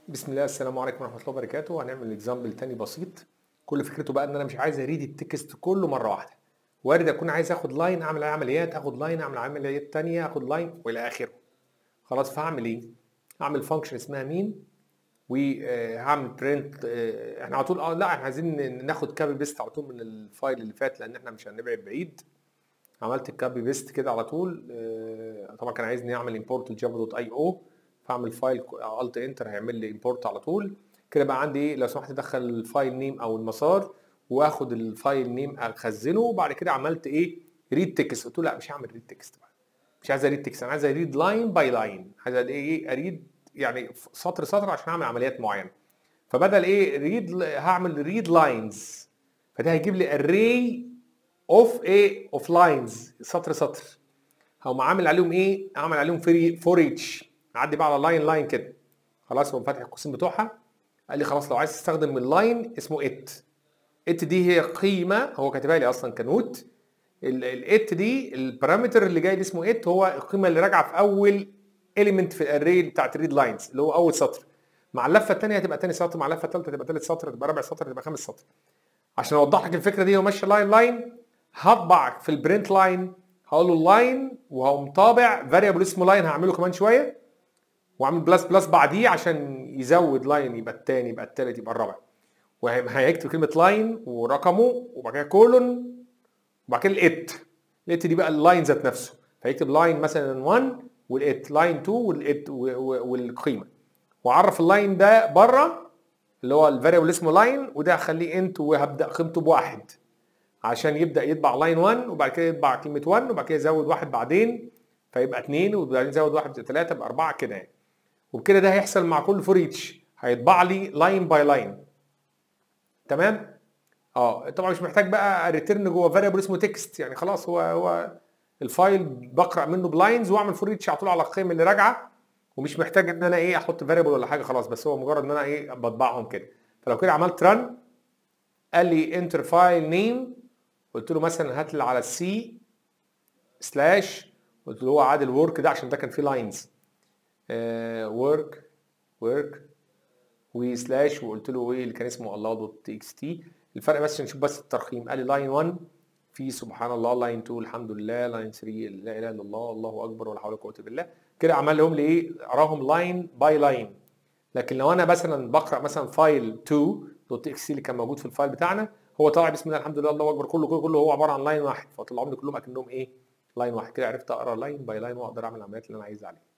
بسم الله السلام عليكم ورحمه الله وبركاته هنعمل اكزامبل تاني بسيط كل فكرته بقى ان انا مش عايز اريد التكست كله مره واحده وارد اكون عايز اخد لاين اعمل عليه عمليات اخد لاين اعمل عمليات تانية اخد لاين والى اخره خلاص فهعمل ايه هعمل فانكشن اسمها مين وهعمل برنت احنا على طول اه لا احنا عايزين ناخد كابي بيست على طول من الفايل اللي فات لان احنا مش هنبعد بعيد عملت الكابي بيست كده على طول آه، طبعا كان عايزني اعمل امبورت الجافا دوت اي او فاعمل فايل الت انتر هيعمل لي امبورت على طول كده بقى عندي ايه لو سمحت ادخل الفايل نيم او المسار واخد الفايل نيم اخزنه وبعد كده عملت ايه ريد تكست قلت له لا مش هعمل ريد تكست بقى مش عايز اريد تكست انا عايز اريد لاين باي لاين عايز ايه اريد يعني سطر سطر عشان اعمل عمليات معينه فبدل ايه ريد هعمل ريد لاينز فده هيجيب لي اري اوف ايه اوف لاينز سطر سطر هقوم عامل عليهم ايه اعمل عليهم فور ايتش اعدي بقى على لاين لاين كده خلاص هو فاتح القوسين بتوعها قال لي خلاص لو عايز تستخدم اللاين اسمه ات ات دي هي قيمه هو كاتبها لي اصلا كنوت الات دي البارامتر اللي جاي اللي اسمه ات هو القيمه اللي راجعه في اول اليمنت في الاري بتاعت الريد لاينز اللي هو اول سطر مع اللفه الثانيه هتبقى ثاني سطر مع اللفه الثالثه هتبقى ثالث سطر هتبقى رابع سطر هتبقى خامس سطر عشان اوضح لك الفكره دي وماشي لاين لاين هطبع في البرنت لاين هقول له لاين وهقوم طابع فاريبل اسمه لاين هعمله كمان شويه واعمل بلس بلس بعديه عشان يزود لاين يبقى الثاني يبقى الثالث يبقى الرابع وهيكتب كلمه لاين ورقمه وبعد كده كولون وبعد كده الات الات دي بقى اللاين ذات نفسه فيكتب لاين مثلا 1 والات لاين 2 والات والقيمه وعرف اللاين ده بره اللي هو الفاريبل اللي اسمه لاين وده هخليه انت وهبدا قيمته بواحد عشان يبدا يطبع لاين 1 وبعد كده يطبع كلمه 1 وبعد كده يزود واحد بعدين فيبقى 2 وبعدين يزود واحد يبقى 3 يبقى 4 كده يعني وبكده ده هيحصل مع كل فور ايتش هيطبع لي لاين باي لاين تمام اه طبعا مش محتاج بقى ريتيرن جوه فاريبل اسمه تكست يعني خلاص هو هو الفايل بقرا منه بلاينز واعمل فور ايتش على طول على القيم اللي راجعه ومش محتاج ان انا ايه احط فاريبل ولا حاجه خلاص بس هو مجرد ان انا ايه بطبعهم كده فلو كده عملت رن قال لي انتر فايل نيم قلت له مثلا هات لي على السي سلاش قلت له هو عادل ورك ده عشان ده كان فيه لاينز ورك ورك وسلاش وقلت له ايه اللي كان اسمه الله دوت تي اكس تي الفرق بس نشوف بس الترقيم قال لي لاين 1 في سبحان الله لاين 2 الحمد لله لاين 3 لا اله الا الله الله اكبر ولا حول ولا قوه الا بالله كده عمل لهم لي ايه اراهم لاين باي لاين لكن لو انا مثلا بقرا مثلا فايل 2 دوت اكس تي اللي كان موجود في الفايل بتاعنا هو طلع بسم الله الحمد لله الله اكبر كله كله, كله هو عباره عن لاين واحد فطلعهم لي كلهم اكنهم ايه لاين واحد كده عرفت اقرا لاين باي لاين واقدر اعمل العمليات اللي انا عايزها عليها